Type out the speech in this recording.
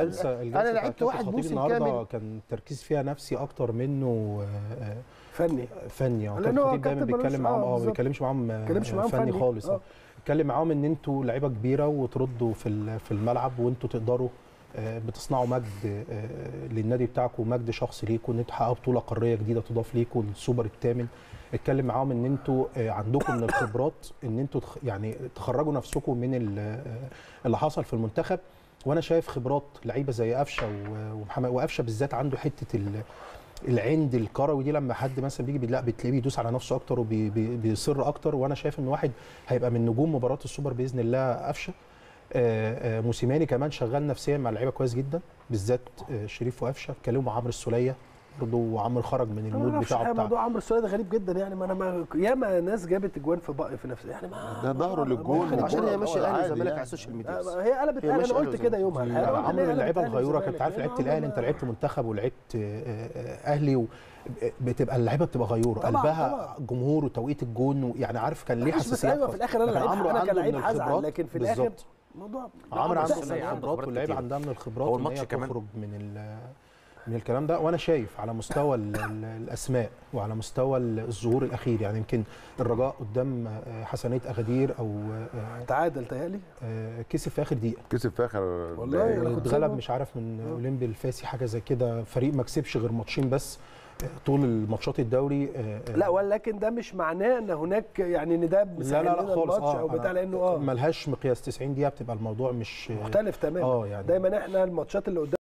الجلسه الجلسه انا بتاعت لعبت كابتن واحد خطيب موسم النهارده كامل كان التركيز فيها نفسي اكتر منه آه، آه، فني فني اه لأن كابتن هو خطيب دايما كابتن ملوش- بيتكلم معاهم آه، اه ما بالظبط. بيتكلمش معاهم آه، بيتكلمش معاهم فني فني. خالص آه. اه اتكلم معاهم ان انتوا لعيبه كبيره وتردوا في ال- في الملعب وانتوا تقدروا آه، بتصنعوا مجد آه، للنادي بتاعكم ومجد شخصي ليكم ان انتوا تحققوا بطوله قاريه جديده تضاف ليكم السوبر الثامن اتكلم معاهم ان انتوا آه، عندكم من الخبرات ان انتوا تخ- يعني تخرجوا نفسكم من ال- آه، اللي حصل في المنتخب وانا شايف خبرات لعيبه زي قفشه و- ومحمد وقفشه بالذات عنده حته ال- العند الكروي دي لما حد مثلا بيجي بي- لا بتلاقيه بيدوس على نفسه اكتر وبيصر اكتر وانا شايف ان واحد هيبقى من نجوم مباراه السوبر باذن الله قفشه آه، آه، موسيماني كمان شغال نفسيا مع اللعيبه كويس جدا بالذات آه، شريف وقفشه اتكلموا مع عمرو السوليه برضه وعمرو خرج من انا ما المود اعرفش بتاعه حاجه بتاع موضوع عمرو السوليه ده غريب جدا يعني ما انا ما ياما ناس جابت اجوان في بق في نفس يعني ما ده ظهره للجول ممكن عشان هي عشان ماشيه الاهلي عادي والزمالك يعني. على السوشيال ميديا بس. هي قلبت هي انا ماشية قلت أهلي كده يومها أنا قلت إن هي عمرو قلبت اللعيبه أهلي الغيوره وزمالك. كنت عارف لأن لعبت عمرو الاهلي انت ما- لعبت منتخب ولعبت آه، آه، اهلي و- بتبقى اللعيبه بتبقى غيوره طبعاً، قلبها طبعاً. جمهور وتوقيت الجون و- يعني عارف كان ليه معلش بس حساسيات ايوه في الاخر انا لكن لعيب عمرو انا عنده كلاعب من هزعل الخبرات لكن في الاخر بالظبط. الموضوع عمرو عنده بتحصل من يعني. الخبرات خبرات واللعيبه كتير. عندها من الخبرات هو إن الماتش هي كمان- تخرج من ال- من الكلام ده وانا شايف على مستوى ال- ال- الاسماء وعلى مستوى الظهور الاخير يعني يمكن الرجاء قدام آه، حسنيه اغادير او آه، تعادل تهيألي آه، كسب في اخر دقيقه كسب في اخر والله دقايق. أنا كنت اتغلب سايبه. مش عارف من اولمبي الفاسي حاجه زي كده فريق ما كسبش غير ماتشين بس آه، طول الماتشات الدوري آه، آه، لا ولكن ده مش معناه ان هناك يعني ان ده لا مسهل لا لنا لا خالص الماتش او اه بتاع أنا- لانه اه ملهاش مقياس 90 دقيقه بتبقى الموضوع مش مختلف تماما اه يعني دايما احنا الماتشات اللي قدام